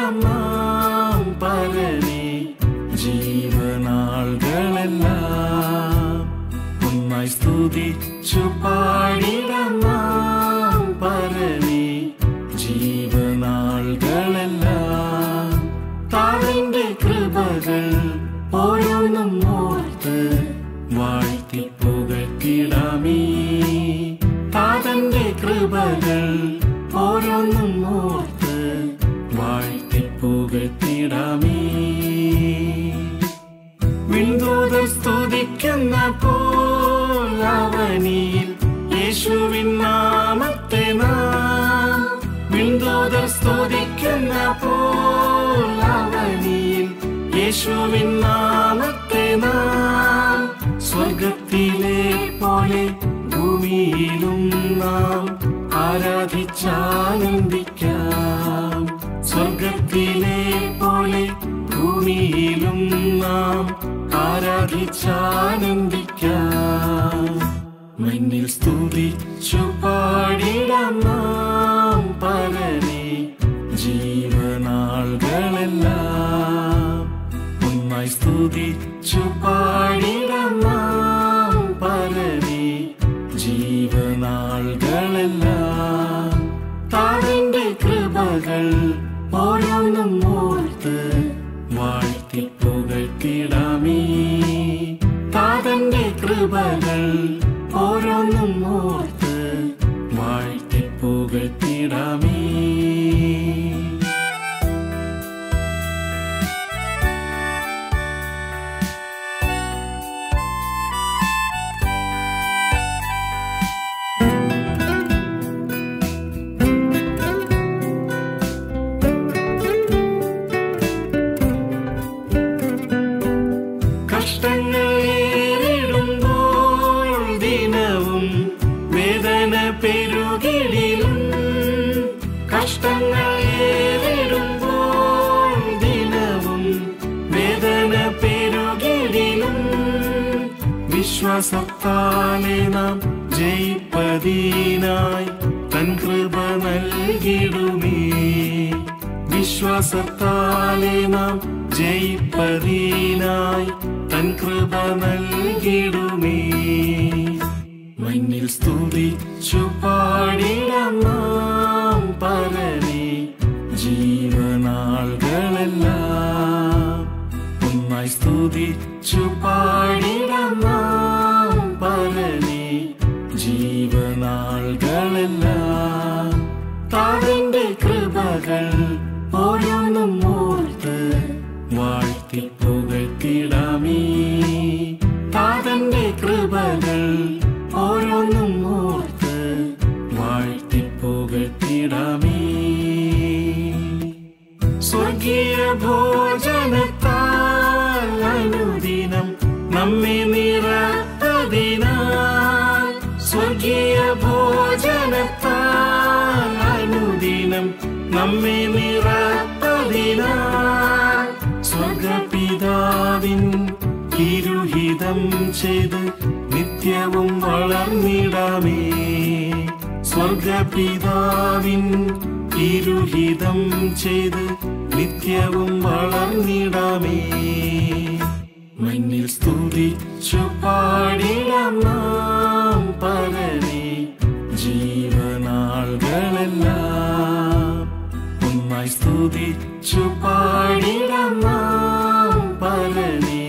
പാടിടാം നാം പരനെ ജീവനാളുകളെല്ലാം ഒന്നായി സ്തുതിച്ചു പാടിടാം നാം പരനെ ജീവനാളുകളെല്ലാം താവിന്റെ കൃപകൾ ഓരോന്നും ഓർത്ത് വാഴ്ത്തി പുകഴ്ത്തിടാമേ താതന്റെ കൃപകൾ ഓരോന്നും ഓർത്ത് വാഴ്ത്തി പുകഴ്ത്തിടാമേ വിണ്ടൂതർ സ്തുതിക്കുന്ന പോലവനിയിൽ യേശുവിൻ നാമത്തെ നാം വിണ്ടൂതർ സ്തുതിക്കുന്ന പോലവനിയിൽ യേശുവിൻ നാമത്തെ നാം സ്വർഗത്തിലെ പോലെ ഭൂമിയിലും നാം ആരാധിച്ചാനന്ദിക്കാം സ്വർഗത്തിലെ പോലെ ഭൂമിയിലും നാം ആരാധിച്ചാനന്ദിക്കാം മഞ്ഞിൽ സ്തുതിച്ചു പാടിടാം നാം പരനെ ജീവനാളുകളെല്ലാം ഒന്നായി സ്തുതിച്ചു പാടിടാം നാം പരനെ ജീവനാളുകളെല്ലാം താവിന്റെ കൃപകൾ ഓരോന്നും ഓർത്ത് വാഴ്ത്തി പുകഴ്ത്തിടാമേ താതന്റെ കൃപകൾ ഓരോന്നും ഓർത്ത് വാഴ്ത്തി പുകഴ്ത്തിടാമേ കഷ്ടങ്ങൾ ഏറിടുമ്പോൾ ദിനവും വേദന പെരുകിടിലും കഷ്ടങ്ങൾ ഏറിടുമ്പോൾ ദിനവും വേദന പെരുകിടിലും വിശ്വാസത്താലെ നാം ജയിപ്പതിനായി തൻ കൃപ നൽകിടുമേ വിശ്വാസത്താലെ നാം ജയിപ്പതിനായി തൻ കൃപ നൽകിടുമേ മഞ്ഞിൽ സ്തുതിച്ചു പാടിടാം നാം പരനെ ജീവനാളുകളെല്ലാം ഒന്നായി സ്തുതിച്ചു പാടിടാം നാം പരനെ ജീവനാളുകളെല്ലാം താവിന്റെ കൃപകൾ ഓരോന്നും ഓർത്ത് വാഴ്ത്തി പുകഴ്ത്തിടാമേ താതന്റെ കൃപകൾ ഓരോന്നും ഓർത്ത് വാഴ്ത്തി പുകഴ്ത്തിടാമേ സ്വർഗീയ ഭോജനത്താൽ അനുദിനം നമ്മെ നിറപ്പതിനാൽ സ്വർഗീയ ഭോജനത്താൽ അനുദിനം നമ്മെ നിറപ്പതിനാൽ സ്വർഗപിതാവിൻ തിരുഹിതം ചെയ്ത് നിത്യവും വളർന്നിടാമേ സ്വർഗപിതാവിൻ തിരുഹിതം ചെയ്ത് നിത്യവും വളർന്നിടാമേ മഞ്ഞിൽ സ്തുതിച്ചു പാടിടാം നാം പരനെ ജീവനാളുകളെല്ലാം ഒന്നായി സ്തുതിച്ചു പാടിടാം നാം പരനെ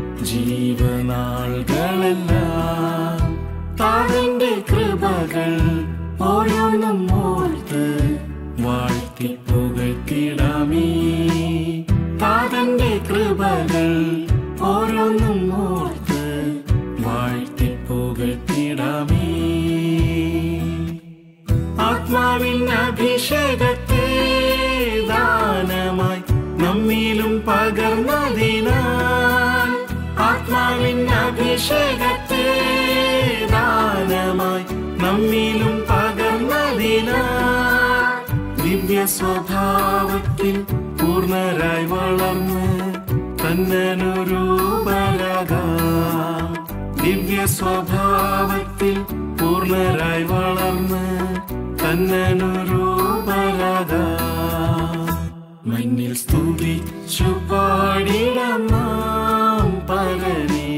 ജീവനാളുകളെല്ലാം താവിന്റെ കൃപകൾ ഓരോന്നും ഓർത്ത് വാഴ്ത്തി പുകഴ്ത്തിടാമേ താതന്റെ കൃപകൾ ഓരോന്നും ഓർത്ത് വാഴ്ത്തി പുകഴ്ത്തിടാമേ ആത്മാവിൻ അഭിഷേകത്തെ ദാനമായി നമ്മിലും പകർന്നതിനാൽ ആത്മാവിൻ അഭിഷേകത്തെ ദാനമായി നമ്മിലും പകർന്നതിനാൽ ദിവ്യ സ്വഭാവത്തിൽ പൂർണ്ണരായി വളർന്ന് തന്നനുരൂപരാകാം ദിവ്യ സ്വഭാവത്തിൽ പൂർണ്ണരായി വളർന്ന് തന്നനുരൂപരാകാം മഞ്ഞിൽ സ്തുതിച്ചു പാടിടാം നാം പരനെ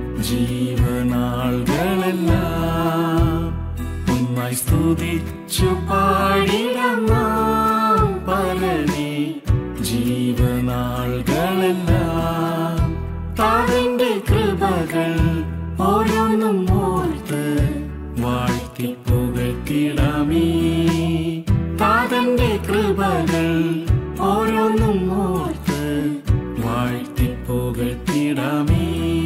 ജീവനാളുകളെല്ലാം ഒന്നായി സ്തുതിച്ചു പാടിടാം നാം പരനെ ജീവനാളുകളെല്ലാം താവിന്റെ കൃപകൾ ഓരോന്നും ഓർത്ത് വാഴ്ത്തി പുകഴ്ത്തിടാമേ താതന്റെ കൃപകൾ ഓരോന്നും ഓർത്ത് വാഴ്ത്തി പുകഴ്ത്തിടാമേ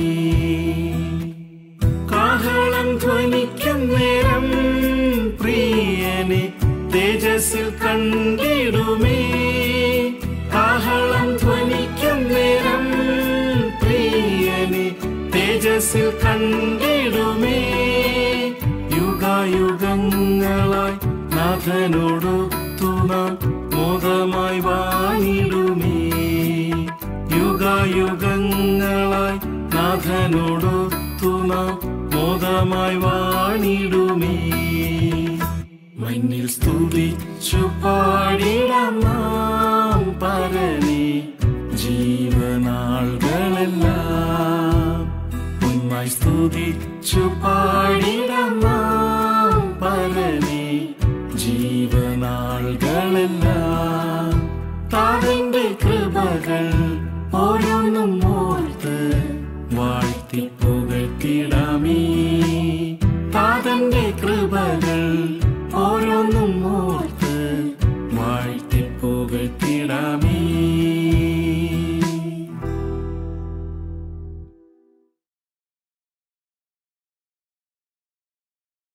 കാഹളം ധ്വനിക്കും നേരം പ്രിയനെ തേജസ്സിൽ കണ്ടിടുമേ കാഹളം ധ്വനിക്കും നേരം പ്രിയനെ തേജസ്സിൽ കണ്ടിടുമേ യുഗായുഗങ്ങളായി നാഥനോടൊത്തു നാം മോദമായി വാണിടുമേ യുഗായുഗങ്ങളായി നാഥനോടൊത്തു നാം മോദമായി വാണിടുമേ മഞ്ഞിൽ സ്തുതിച്ചു പാടിടാം നാം പരനെ ജീവനാളുകളെല്ലാം ഒന്നായി സ്തുതിച്ചു പാടിടാം നാം പരനെ ജീവനാളുകളെല്ലാം താവിന്റെ കൃപകൾ ഓരോന്നും ഓ